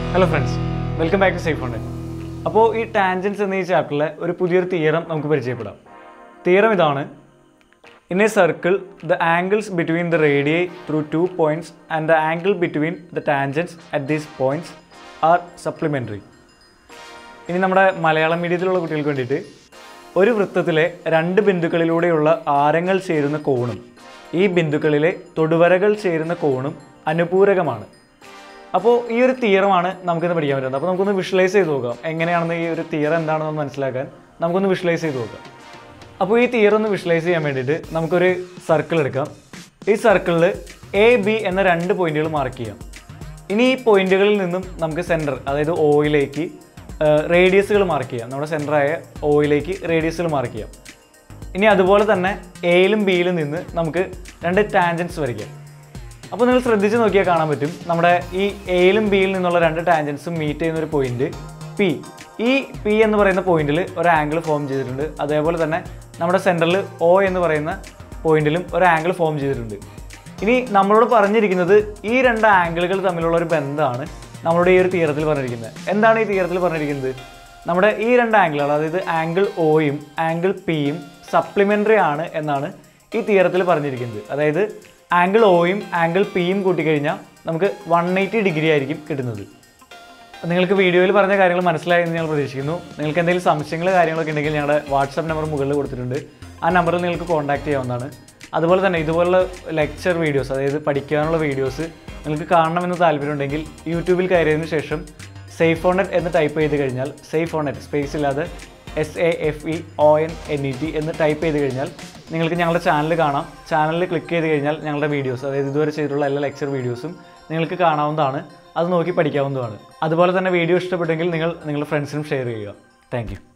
hello friends welcome back to safe font അപ്പോൾ ഈ tangents എന്ന ഈ ചാപ്റ്ററിലെ ഒരു പുതിയൊരു തിയറം നമുക്ക് പരിചയപ്പെടാം തിയറം ഇതാണ് in a circle the angles between the radii through two points and the angle between the tangents at these points are supplementary ഇനി നമ്മുടെ മലയാളം മീഡിയത്തിലുള്ള കുട്ടികൾക്ക് വേണ്ടിയിട്ട് ഒരു വൃത്തത്തിലെ രണ്ട് ബിന്ദുക്കളിലൂടെയുള്ള ആരങ്ങൾ ചേരുന്ന കോണും ഈ ബിന്ദുക്കളിലെ തൊടുവരകൾ ചേരുന്ന കോണും അനുപൂരകമാണ് അപ്പോൾ ഈ ഒരു തിയറമാണ് നമുക്കിന്ന് പഠിക്കാൻ പറ്റുന്നത് അപ്പോൾ നമുക്കൊന്ന് വിഷ്വലൈസ് ചെയ്ത് നോക്കാം എങ്ങനെയാണെന്ന് ഈ ഒരു തിയറം എന്താണെന്ന് മനസ്സിലാക്കാൻ നമുക്കൊന്ന് വിഷ്വലൈസ് ചെയ്ത് നോക്കാം അപ്പോൾ ഈ തിയറം ഒന്ന് വിഷ്വലൈസ് ചെയ്യാൻ വേണ്ടിയിട്ട് നമുക്കൊരു സർക്കിൾ എടുക്കാം ഈ സർക്കിളിൽ എ ബി എന്ന രണ്ട് പോയിന്റുകൾ മാർക്ക് ചെയ്യാം ഇനി ഈ പോയിന്റുകളിൽ നിന്നും നമുക്ക് സെൻറ്റർ അതായത് ഓയിലേക്ക് റേഡിയസുകൾ മാർക്ക് ചെയ്യാം നമ്മുടെ സെൻറ്ററായ ഓയിലേക്ക് റേഡിയസുകൾ മാർക്ക് ചെയ്യാം ഇനി അതുപോലെ തന്നെ എയിലും ബിയിലും നിന്ന് നമുക്ക് രണ്ട് ടാൻജൻസ് വരയ്ക്കാം അപ്പോൾ നിങ്ങൾ ശ്രദ്ധിച്ച് നോക്കിയാൽ കാണാൻ പറ്റും നമ്മുടെ ഈ എയിലും ബിയിൽ നിന്നുള്ള രണ്ട് ടാൻജൻസും മീറ്റ് ചെയ്യുന്ന ഒരു പോയിന്റ് പി ഈ പി എന്ന് പറയുന്ന പോയിന്റിൽ ഒരു ആംഗിൾ ഫോം ചെയ്തിട്ടുണ്ട് അതേപോലെ തന്നെ നമ്മുടെ സെൻറ്ററിൽ ഒ എന്ന് പറയുന്ന പോയിന്റിലും ഒരു ആംഗിൾ ഫോം ചെയ്തിട്ടുണ്ട് ഇനി നമ്മളോട് പറഞ്ഞിരിക്കുന്നത് ഈ രണ്ട് ആംഗിളുകൾ തമ്മിലുള്ള ഒരു ബന്ധമാണ് നമ്മളുടെ ഈ ഒരു തീരത്തിൽ പറഞ്ഞിരിക്കുന്നത് എന്താണ് ഈ തീരത്തിൽ പറഞ്ഞിരിക്കുന്നത് നമ്മുടെ ഈ രണ്ട് ആംഗിളുകൾ അതായത് ആംഗിൾ ഒയും ആംഗിൾ പിയും സപ്ലിമെൻ്ററി ആണ് എന്നാണ് ഈ തീരത്തിൽ പറഞ്ഞിരിക്കുന്നത് അതായത് ആംഗിൾ ഒയും ആംഗിൾ പിയും കൂട്ടിക്കഴിഞ്ഞാൽ നമുക്ക് വൺ എയ്റ്റി ഡിഗ്രി ആയിരിക്കും കിട്ടുന്നത് അപ്പോൾ നിങ്ങൾക്ക് വീഡിയോയിൽ പറഞ്ഞ കാര്യങ്ങൾ മനസ്സിലായി എന്ന് ഞങ്ങൾ പ്രതീക്ഷിക്കുന്നു നിങ്ങൾക്ക് എന്തെങ്കിലും സംശയങ്ങൾ കാര്യങ്ങളൊക്കെ ഉണ്ടെങ്കിൽ ഞങ്ങളുടെ വാട്സാപ്പ് നമ്പർ മുകളിൽ കൊടുത്തിട്ടുണ്ട് ആ നമ്പറിൽ നിങ്ങൾക്ക് കോൺടാക്ട് ചെയ്യാവുന്നതാണ് അതുപോലെ തന്നെ ഇതുപോലുള്ള ലെക്ചർ വീഡിയോസ് അതായത് പഠിക്കാനുള്ള വീഡിയോസ് നിങ്ങൾക്ക് കാണണമെന്ന് താല്പര്യമുണ്ടെങ്കിൽ യൂട്യൂബിൽ കയറിയതിനു ശേഷം സേഫ് ഓൺ നെറ്റ് എന്ന് ടൈപ്പ് ചെയ്ത് കഴിഞ്ഞാൽ സേഫ് ഓൺ നെറ്റ് സ്പേസ് ഇല്ലാതെ S A F E O N N E T എന്ന് ടൈപ്പ് ചെയ്ത് കഴിഞ്ഞാൽ നിങ്ങൾക്ക് ഞങ്ങളുടെ ചാനൽ കാണാം ചാനലിൽ ക്ലിക്ക് ചെയ്ത് കഴിഞ്ഞാൽ ഞങ്ങളുടെ വീഡിയോസ് അതായത് ഇതുവരെ ചെയ്തിട്ടുള്ള എല്ലാ ലെക്ചർ വീഡിയോസും നിങ്ങൾക്ക് കാണാവുന്നതാണ് അത് നോക്കി പഠിക്കാവുന്നതാണ് അതുപോലെ തന്നെ വീഡിയോ ഇഷ്ടപ്പെട്ടെങ്കിൽ നിങ്ങൾ നിങ്ങളുടെ ഫ്രണ്ട്സിനും ഷെയർ ചെയ്യുക താങ്ക്